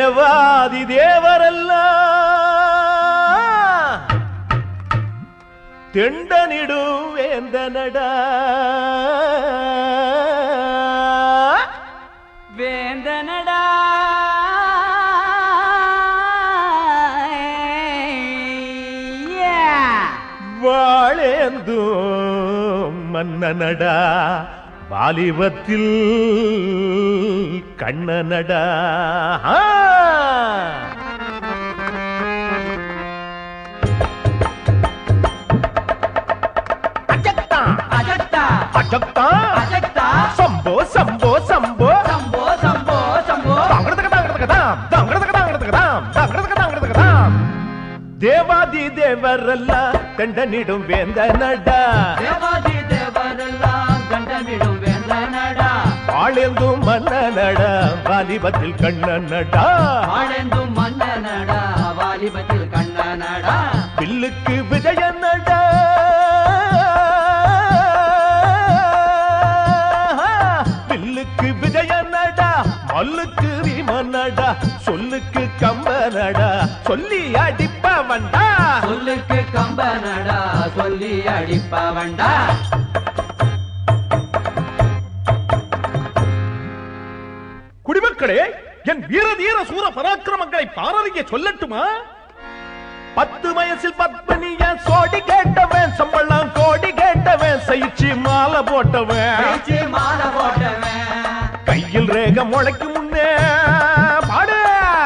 தேவாதி தேவரெல்லாம் தெண்டனிடும் வேந்தனடா வேந்தனடா வாழேந்தும் மன்னனடா வாலிபத்தில் கண்ணனடா ஆ! அஜக்தா அஜக்தா அஜக்தா அஜக்தா சம்போ சம்போ சம்போ சம்போ சம்போ சம்போ தாங்கடதக தாங்கடதக தாம் தாங்கடதக தாங்கடதக தாம் தாங்கடதக தாங்கடதக தாம் தேவாதி தேவரெல்லாம் தெண்டனிடும் வேந்தனடா தேவாதி தேவரெல்லாம் கண்டனிடும் வேந்தனடா ஆளெந்தும் மன்னனடா வாலிபத்தில் கண்ணனடா ஆழந்தும் மன்னனடா வாலிபத்தில் கண்ணனடா பில்லுக்கு விஜயனடா பில்லுக்கு விஜயனடா மல்லுக்கு விமனடா சொல்லுக்கு கம்பனடா சொல்லி அடிப்பவன்டா சொல்லுக்கு கம்பனடா சொல்லி அடிப்பவன்டா குடிமக்களே என் வீர தீர சூர பராக்கிரமங்களை பாரதிய சொல்லட்டுமா பத்து வயசில் பத்மனிய சோடி கேட்டவன் சம்பளம் கோடி கேட்டவன் சயிச்சு மாலை போட்டவன் பேச்சு மாலை போட்டவன் கையில் ரேக முளைக்கு முன்னே பாடு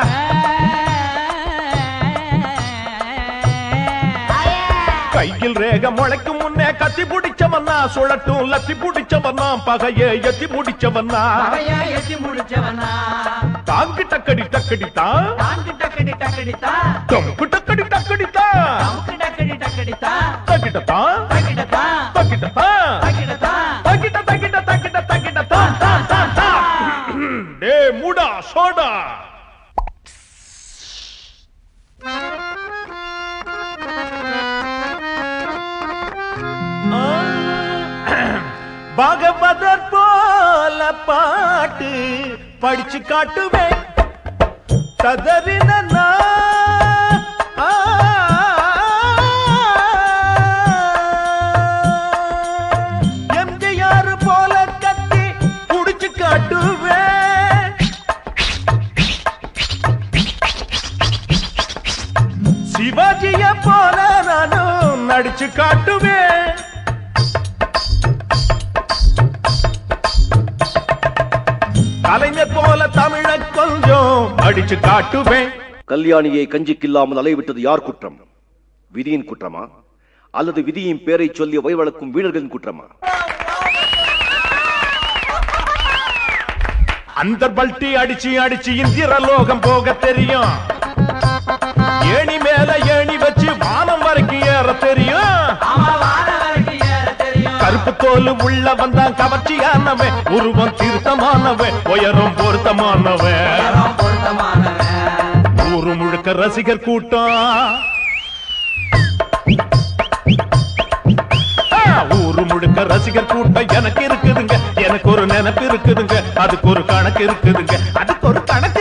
கையில் ரேக முளைக்கு முன்னே கத்தி பிடிச்சவன்னா சுழட்டும் லத்தி பிடிச்சவன்னா பகைய எத்தி முடிச்சவன்னா அவையா எட்டி முடிச்சவனா தாங்கு டக்கடி டக்கடித்தா தாங்கு டக்கடி டக்கடித்தா தம்பு டக்கடி டக்கடித்தா தமுக்கு டக்கடி டக்கடித்தா தக்கிட்டத்தா டக்கிடத்தா தக்கிட்டத்தா டக்கிடத்தா தக்கிட்ட தக்கிட்ட தக்கிட்ட தக்கிட்ட தா தா தா தா டே மூடா சோடா பகவதர் போல பாட்டு படிச்சு காட்டுவேன் கதறின நான், ஆ, எம்ஜிஆர் போல கத்தி புடிச்சு காட்டுவேன் சிவாஜிய போல நானும் நடிச்சு காட்டுவேன் கலைஞர் போல தமிழ கொஞ்சம் அடிச்சு காட்டுவேன் கல்யாணியை கஞ்சிக்கில்லாமல் அலைவிட்டது யார் குற்றம் விதியின் குற்றமா அல்லது விதியின் பேரை சொல்லி வயவளக்கும் வீரர்களின் குற்றமா அந்த பல்ட்டி அடிச்சு அடிச்சு இந்திர லோகம் போக தெரியும் ஏணி மேல ஏணி வச்சு வானம் வரைக்கும் ஏற தெரியும் அவன் வார வரைக்கும் ஏற தெரியும் கருப்பு தோல் உள்ள வந்தான் கவர்ச்சியானவன் உருவம் திருத்தமானவன் உயரம் பொருத்தமானவன் உயரம் பொருத்தமானவன் ஊரு முழுக்க ரசிகர் கூட்டம் ஆ, ஊரு முழுக்க ரசிகர் கூட்டம் எனக்கு இருக்குதுங்க எனக்கு ஒரு நினைப்பு இருக்குதுங்க அதுக்கு ஒரு கணக்கு இருக்குதுங்க அதுக்கு ஒரு கணக்கு